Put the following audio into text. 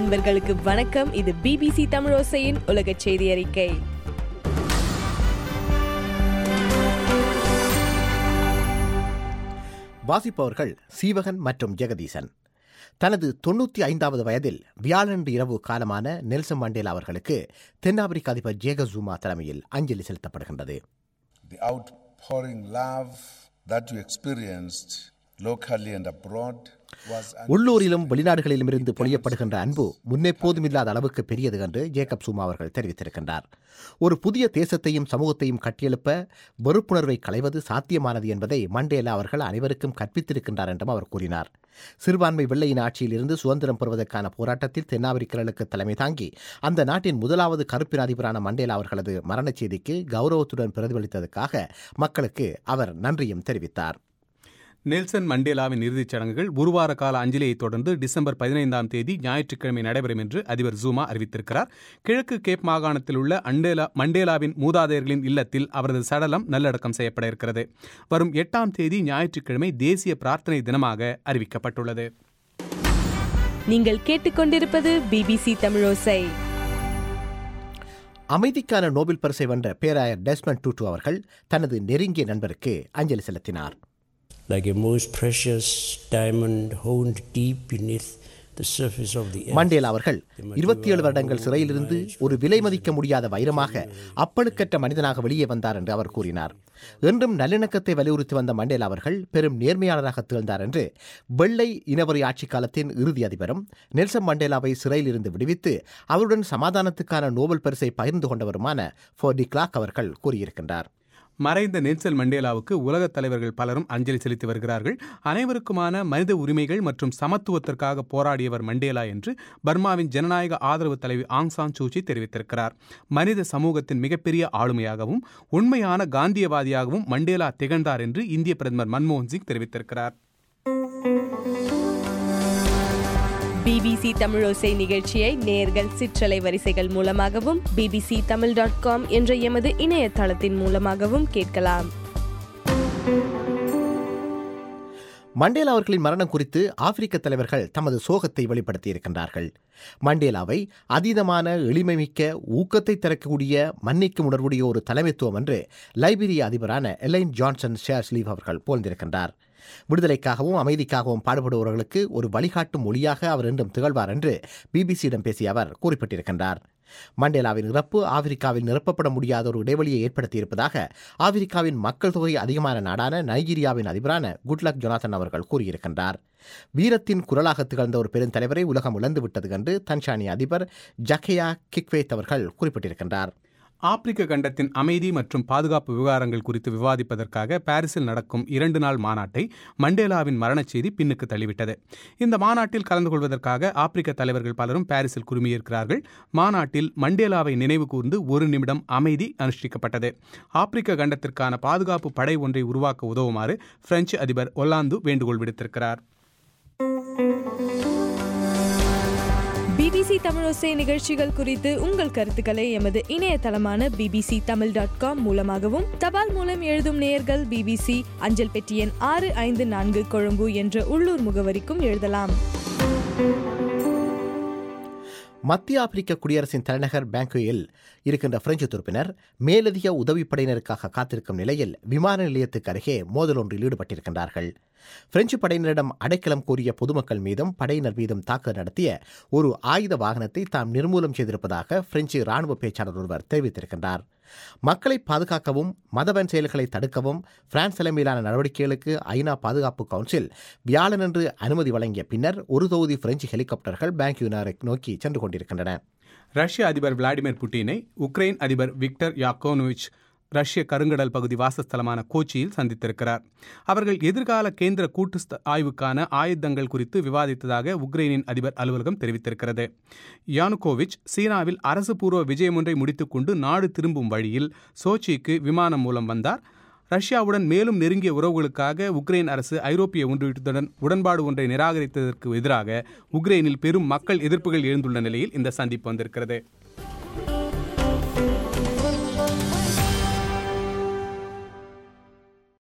அன்பர்களுக்கு வணக்கம் இது பிபிசி தமிழோசையின் உலக செய்தி அறிக்கை வாசிப்பவர்கள் சீவகன் மற்றும் ஜெகதீசன் தனது தொண்ணூற்றி ஐந்தாவது வயதில் வியாழன்று இரவு காலமான நெல்சன் மண்டேலா அவர்களுக்கு தென்னாப்பிரிக்க அதிபர் ஜேக ஜூமா தலைமையில் அஞ்சலி செலுத்தப்படுகின்றது The outpouring love that you experienced locally and abroad was an உள்ளூரிலும் வெளிநாடுகளிலும் இருந்து பொழியப்படுகின்ற அன்பு முன்னெப்போதும் இல்லாத அளவுக்கு பெரியது என்று ஜேக்கப் சுமா அவர்கள் தெரிவித்திருக்கின்றார் ஒரு புதிய தேசத்தையும் சமூகத்தையும் கட்டியெழுப்ப வெறுப்புணர்வை களைவது சாத்தியமானது என்பதை மண்டேலா அவர்கள் அனைவருக்கும் கற்பித்திருக்கின்றார் என்றும் அவர் கூறினார் சிறுபான்மை வெள்ளையின் ஆட்சியில் இருந்து சுதந்திரம் பெறுவதற்கான போராட்டத்தில் தென்னாப்பிரிக்கர்களுக்கு தலைமை தாங்கி அந்த நாட்டின் முதலாவது கருப்பின அதிபரான மண்டேலா அவர்களது மரணச் செய்திக்கு கௌரவத்துடன் பிரதிபலித்ததற்காக மக்களுக்கு அவர் நன்றியும் தெரிவித்தார் நெல்சன் மண்டேலாவின் இறுதிச் சடங்குகள் ஒரு வார கால அஞ்சலியைத் தொடர்ந்து டிசம்பர் பதினைந்தாம் தேதி ஞாயிற்றுக்கிழமை நடைபெறும் என்று அதிபர் ஜூமா அறிவித்திருக்கிறார் கிழக்கு கேப் மாகாணத்தில் உள்ள அண்டேலா மண்டேலாவின் மூதாதையர்களின் இல்லத்தில் அவரது சடலம் நல்லடக்கம் செய்யப்பட இருக்கிறது வரும் எட்டாம் தேதி ஞாயிற்றுக்கிழமை தேசிய பிரார்த்தனை தினமாக அறிவிக்கப்பட்டுள்ளது நீங்கள் கேட்டுக்கொண்டிருப்பது பிபிசி தமிழோசை அமைதிக்கான நோபல் பரிசை வென்ற பேராயர் டெஸ்மண்ட் டூட்டு அவர்கள் தனது நெருங்கிய நண்பருக்கு அஞ்சலி செலுத்தினார் like a most precious diamond honed deep beneath the surface of the earth. Mandela அவர்கள் இருபத்தி ஏழு வருடங்கள் சிறையிலிருந்து ஒரு விலை மதிக்க முடியாத வைரமாக அப்பழுக்கற்ற மனிதனாக வெளியே வந்தார் என்று அவர் கூறினார் என்றும் நல்லிணக்கத்தை வலியுறுத்தி வந்த மண்டேலா அவர்கள் பெரும் நேர்மையாளராக திகழ்ந்தார் என்று வெள்ளை இனவரி ஆட்சி காலத்தின் இறுதி அதிபரும் நெல்சன் மண்டேலாவை சிறையிலிருந்து விடுவித்து அவருடன் சமாதானத்துக்கான நோபல் பரிசை பகிர்ந்து கொண்டவருமான ஃபோர்டி கிளாக் அவர்கள் கூறியிருக்கின்றார் மறைந்த நெல்சன் மண்டேலாவுக்கு உலகத் தலைவர்கள் பலரும் அஞ்சலி செலுத்தி வருகிறார்கள் அனைவருக்குமான மனித உரிமைகள் மற்றும் சமத்துவத்திற்காக போராடியவர் மண்டேலா என்று பர்மாவின் ஜனநாயக ஆதரவு தலைவி ஆங் சான் சூச்சி தெரிவித்திருக்கிறார் மனித சமூகத்தின் மிகப்பெரிய ஆளுமையாகவும் உண்மையான காந்தியவாதியாகவும் மண்டேலா திகழ்ந்தார் என்று இந்திய பிரதமர் மன்மோகன் சிங் தெரிவித்திருக்கிறார் பிபிசி தமிழோசை நிகழ்ச்சியை நேர்கள் சிற்றலை வரிசைகள் மூலமாகவும் பிபிசி தமிழ் டாட் காம் என்ற எமது இணையதளத்தின் மூலமாகவும் கேட்கலாம் மண்டேலா அவர்களின் மரணம் குறித்து ஆப்பிரிக்க தலைவர்கள் தமது சோகத்தை வெளிப்படுத்தியிருக்கின்றார்கள் மண்டேலாவை அதீதமான எளிமைமிக்க ஊக்கத்தை திறக்கக்கூடிய மன்னிக்கும் உணர்வுடைய ஒரு தலைமைத்துவம் என்று லைபீரிய அதிபரான எலைன் ஜான்சன் ஷேர்ஸ்லீவ் அவர்கள் போழ்ந்திருக்கின்றார் விடுதலைக்காகவும் அமைதிக்காகவும் பாடுபடுபவர்களுக்கு ஒரு வழிகாட்டும் மொழியாக அவர் என்றும் திகழ்வார் என்று பிபிசியிடம் பேசிய அவர் குறிப்பிட்டிருக்கின்றார் மண்டேலாவின் இறப்பு ஆப்பிரிக்காவில் நிரப்பப்பட முடியாத ஒரு இடைவெளியை ஏற்படுத்தியிருப்பதாக ஆப்பிரிக்காவின் மக்கள் தொகை அதிகமான நாடான நைஜீரியாவின் அதிபரான குட்லக் ஜொனாதன் அவர்கள் கூறியிருக்கின்றார் வீரத்தின் குரலாக திகழ்ந்த ஒரு பெருந்தலைவரை உலகம் இழந்துவிட்டது என்று தன்சானிய அதிபர் ஜக்கேயா கிக்வேத் அவர்கள் குறிப்பிட்டிருக்கின்றார் ஆப்பிரிக்க கண்டத்தின் அமைதி மற்றும் பாதுகாப்பு விவகாரங்கள் குறித்து விவாதிப்பதற்காக பாரிஸில் நடக்கும் இரண்டு நாள் மாநாட்டை மண்டேலாவின் மரணச் செய்தி பின்னுக்கு தள்ளிவிட்டது இந்த மாநாட்டில் கலந்து கொள்வதற்காக ஆப்பிரிக்க தலைவர்கள் பலரும் பாரிஸில் குழுமியிருக்கிறார்கள் மாநாட்டில் மண்டேலாவை நினைவு கூர்ந்து ஒரு நிமிடம் அமைதி அனுஷ்டிக்கப்பட்டது ஆப்பிரிக்க கண்டத்திற்கான பாதுகாப்பு படை ஒன்றை உருவாக்க உதவுமாறு பிரெஞ்சு அதிபர் ஒல்லாந்து வேண்டுகோள் விடுத்திருக்கிறார் பிபிசி தமிழோசை நிகழ்ச்சிகள் குறித்து உங்கள் கருத்துக்களை எமது இணையதளமான பிபிசி தமிழ் டாட் காம் மூலமாகவும் தபால் மூலம் எழுதும் நேயர்கள் பிபிசி அஞ்சல் பெட்டி எண் ஆறு ஐந்து நான்கு கொழும்பு என்ற உள்ளூர் முகவரிக்கும் எழுதலாம் மத்திய ஆப்பிரிக்க குடியரசின் தலைநகர் பேங்குயில் இருக்கின்ற பிரெஞ்சு துருப்பினர் மேலதிக உதவிப்படையினருக்காக காத்திருக்கும் நிலையில் விமான நிலையத்துக்கு அருகே மோதல் ஒன்றில் ஈடுபட்டிருக்கின்றார்கள் பிரெஞ்சு படையினரிடம் அடைக்கலம் கோரிய பொதுமக்கள் மீதும் படையினர் மீதும் தாக்குதல் நடத்திய ஒரு ஆயுத வாகனத்தை தாம் நிர்மூலம் செய்திருப்பதாக பிரெஞ்சு ராணுவ பேச்சாளர் ஒருவர் தெரிவித்திருக்கின்றார் மக்களை பாதுகாக்கவும் மதவன் செயல்களை தடுக்கவும் பிரான்ஸ் தலைமையிலான நடவடிக்கைகளுக்கு ஐநா பாதுகாப்பு கவுன்சில் வியாழனன்று அனுமதி வழங்கிய பின்னர் ஒரு தொகுதி பிரெஞ்சு ஹெலிகாப்டர்கள் பேங்க் நகரை நோக்கி சென்று கொண்டிருக்கின்றன ரஷ்ய அதிபர் விளாடிமிர் புட்டினை உக்ரைன் அதிபர் விக்டர் யாக்கோனோவிச் ரஷ்ய கருங்கடல் பகுதி வாசஸ்தலமான கோச்சியில் சந்தித்திருக்கிறார் அவர்கள் எதிர்கால கேந்திர கூட்டு ஸ்த- ஆய்வுக்கான ஆயுதங்கள் குறித்து விவாதித்ததாக உக்ரைனின் அதிபர் அலுவலகம் தெரிவித்திருக்கிறது யானுகோவிச் சீனாவில் அரசு பூர்வ விஜயம் ஒன்றை முடித்துக்கொண்டு நாடு திரும்பும் வழியில் சோச்சிக்கு விமானம் மூலம் வந்தார் ரஷ்யாவுடன் மேலும் நெருங்கிய உறவுகளுக்காக உக்ரைன் அரசு ஐரோப்பிய ஒன்றியத்துடன் உடன்பாடு ஒன்றை நிராகரித்ததற்கு எதிராக உக்ரைனில் பெரும் மக்கள் எதிர்ப்புகள் எழுந்துள்ள நிலையில் இந்த சந்திப்பு வந்திருக்கிறது